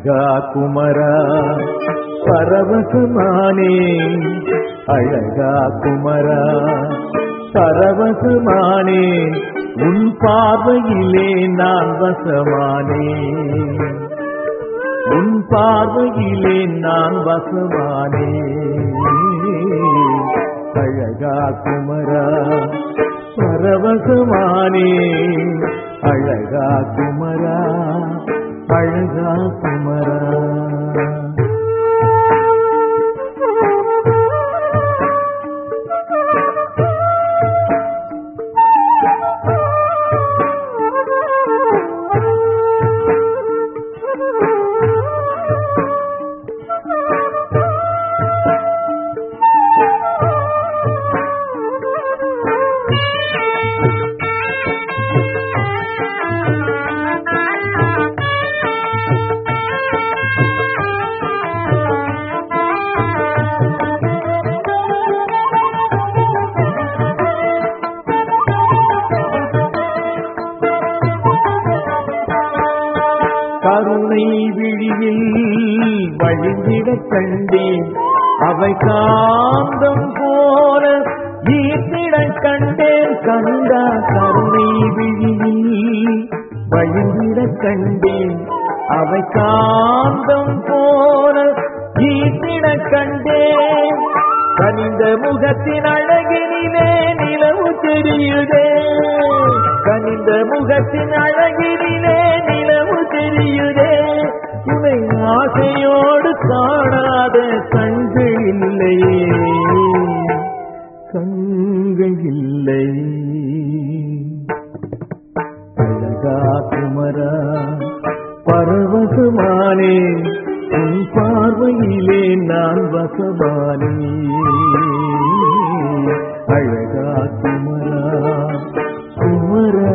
அழகா குமரா பரவசமானே அழகா குமரா பரவசமானே உன் பார்வையிலே நான் வசமானே உன் பார்வையிலே நான் வசமானே அழகா குமரா பரவசமானே அழகா குமரா அழகா குமரா கருணை விழியில் வழிந்திடக் கண்டேன் அவை காந்தம் போல ஈர்த்திடக் கண்டேன் கண்டா கருணை விழியில் வழிந்திடக் கண்டேன் அவை காந்தம் போல ஈர்த்திடக் கண்டேன் கனிந்த முகத்தின் அழகினிலே நிலவு தெரியுதே கனிந்த முகத்தின் அழகினிலே நிலவு தெரியுதே உனை ஆசையோடு காணாத கண்கள் இல்லையே கண்கள் இல்லை அழகா குமரா பரவசமானே உன் பார்வையிலே நான் வசமானே அழகா குமரா குமரா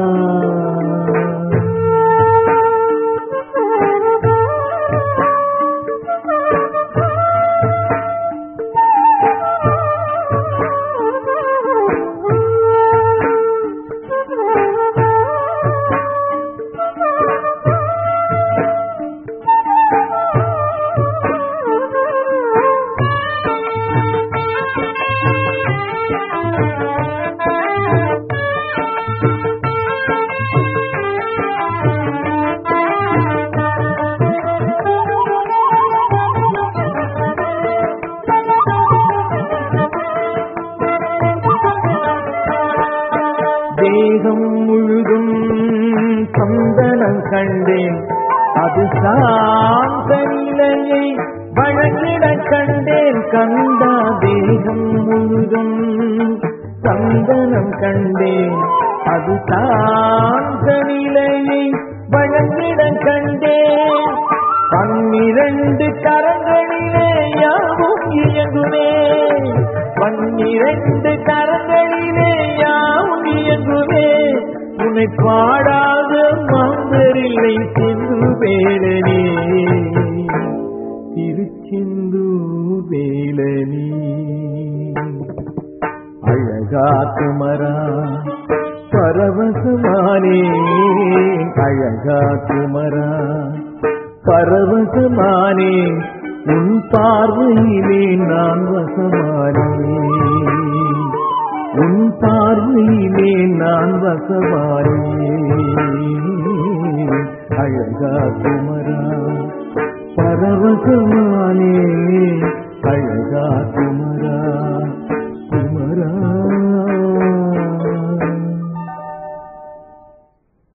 தேகம் முழுதும் சந்தனம் கண்டேன் அது சாந்த நிலையை வழங்கிட கண்டேன் கண்டா தேகம் முழுதும் சந்தனம் கண்டேன் அது சாந்த நிலையை வழங்கிட கண்டேன் பன்னிரண்டு கரங்களிலே யாவும் இயங்குமே பன்னிரண்டு கரங்களிலே யாவும் இயங்குமே உன்னை பாடாத மாந்தரில்லை செந்து வேலனே திருச்செந்து வேலனே அழகா குமரா பரவசமானே அழகா குமரா பரவசமானே உன் பார்வையிலே நான் வசமானே உன் பார்வையிலே நான் வசமானே அழகா குமரா பரவசமானே அழகா குமரா